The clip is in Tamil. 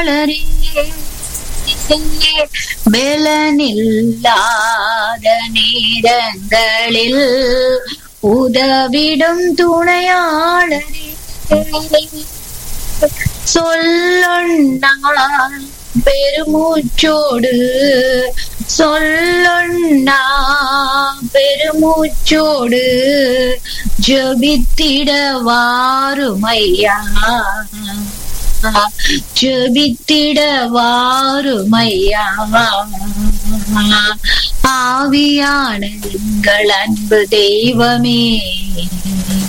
பலனில்லாத நேரங்களில் உதவிடும் துணையாளரே சொல்லொன்னா பெருமூச்சோடு சொல்லொன்னா பெருமூச்சோடு ஜபித்திட வாருமையா ஜபித்திட வாருமையா ஆவியான எங்கள் அன்பு தெய்வமே